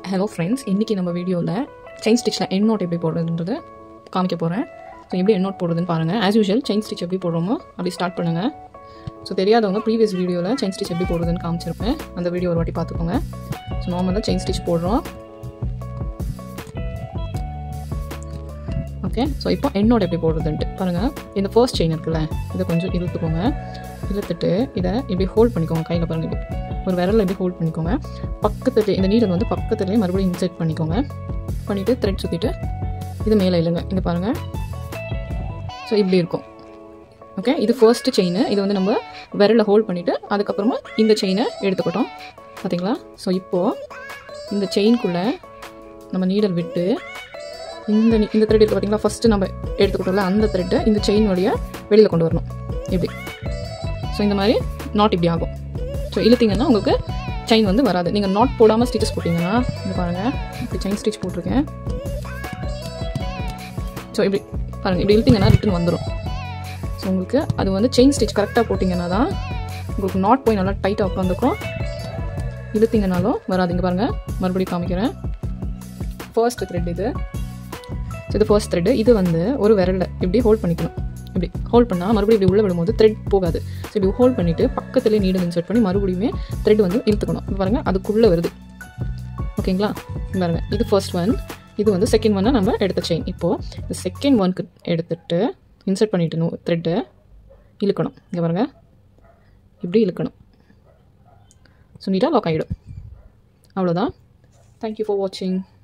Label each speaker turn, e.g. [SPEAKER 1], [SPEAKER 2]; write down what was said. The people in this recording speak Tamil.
[SPEAKER 1] ஹலோ ஃப்ரெண்ட்ஸ் இன்றைக்கி நம்ம வீடியோவில் செயின் ஸ்டிச்சில் என் நோட் எப்படி போடுறதுன்றது காமிக்க போகிறேன் ஸோ எப்படி என் நோட் போடுறதுன்னு பாருங்கள் ஆஸ் யூஷுவல் செயின் ஸ்டிச் எப்படி போடுறோமோ அப்படி ஸ்டார்ட் பண்ணுங்கள் ஸோ தெரியாதவங்க ப்ரீவியஸ் வீடியோவில் செயின் ஸ்டிச் எப்படி போடுறதுன்னு காமிச்சிருப்பேன் அந்த வீடியோ ஒரு வாட்டி பார்த்துக்கோங்க ஸோ நார்மலாக செயின் ஸ்டிச் போடுறோம் ஓகே ஸோ இப்போ என்னோட எப்படி போடுறதுன்ட்டு பாருங்கள் இந்த ஃபர்ஸ்ட் செயின் இருக்குல்ல இதை கொஞ்சம் இழுத்துக்கோங்க இழுத்துட்டு இதை இப்படி ஹோல்ட் பண்ணிக்கோங்க கையில் பாருங்கள் இப்படி ஒரு விரலில் இப்படி ஹோல்ட் பண்ணிக்கோங்க பக்கத்துல இந்த நீடல் வந்து பக்கத்துலேயே மறுபடியும் இன்செர்ட் பண்ணிக்கோங்க பண்ணிவிட்டு த்ரெட் சுற்றிட்டு இது மேலே இல்லைங்க இங்கே பாருங்கள் ஸோ இப்படி இருக்கும் ஓகே இது ஃபர்ஸ்ட் செயின் இது வந்து நம்ம விரலில் ஹோல்ட் பண்ணிவிட்டு அதுக்கப்புறமா இந்த செயினை எடுத்துக்கிட்டோம் பார்த்தீங்களா ஸோ இப்போது இந்த செயின்குள்ளே நம்ம நீடல் விட்டு இந்த நீ- இந்த த்ரெட் இருக்குது பார்த்தீங்களா ஃபஸ்ட்டு நம்ம எடுத்துக்கிட்டோம்ல அந்த த்ரெட்டை இந்த செயின் வழியாக வெளியில் கொண்டு வரணும் இப்படி ஸோ இந்த மாதிரி நாட் இப்படி ஆகும் ஸோ இழுத்தீங்கன்னா உங்களுக்கு செயின் வந்து வராது நீங்கள் நாட் போடாமல் ஸ்டிச்சஸ் போட்டிங்கன்னா இந்த பாருங்கள் இப்படி செயின் ஸ்டிச் போட்டிருக்கேன் ஸோ இப்படி பாருங்கள் இப்படி இழுத்தீங்கன்னா ரிட்டன் வந்துடும் ஸோ உங்களுக்கு அது வந்து செயின் ஸ்டிச் கரெக்டாக போட்டிங்கன்னா தான் உங்களுக்கு நாட் போய் நல்லா டைட்டாக உட்காந்துக்கும் இழுத்தீங்கனாலும் வராது இங்கே பாருங்கள் மறுபடியும் காமிக்கிறேன் ஃபர்ஸ்ட் த்ரெட் இது ஸோ இது ஃபர்ஸ்ட் த்ரெட் இது வந்து ஒரு விரலில் இப்படி ஹோல்ட் பண்ணிக்கணும் இப்படி ஹோல்ட் பண்ணால் மறுபடியும் இப்படி உள்ளே விடும்போது த்ரெட் போகாது ஸோ இப்படி ஹோல்ட் பண்ணிவிட்டு பக்கத்துலேயே நீடல் இன்சர்ட் பண்ணி மறுபடியுமே த்ரெட் வந்து இழுத்துக்கணும் இப்போ பாருங்கள் அதுக்குள்ளே வருது ஓகேங்களா இங்க பாருங்க இது ஃபர்ஸ்ட் ஒன் இது வந்து செகண்ட் ஒன்னாக நம்ம எடுத்த செயின் இப்போது இந்த செகண்ட் ஒன்க்கு எடுத்துட்டு இன்சர்ட் பண்ணிட்டு த்ரெட்டு இழுக்கணும் இங்கே பாருங்க இப்படி இழுக்கணும் ஸோ நீட்டாக லாக் ஆகிடும் அவ்வளோதான் தேங்க்யூ ஃபார் வாட்சிங்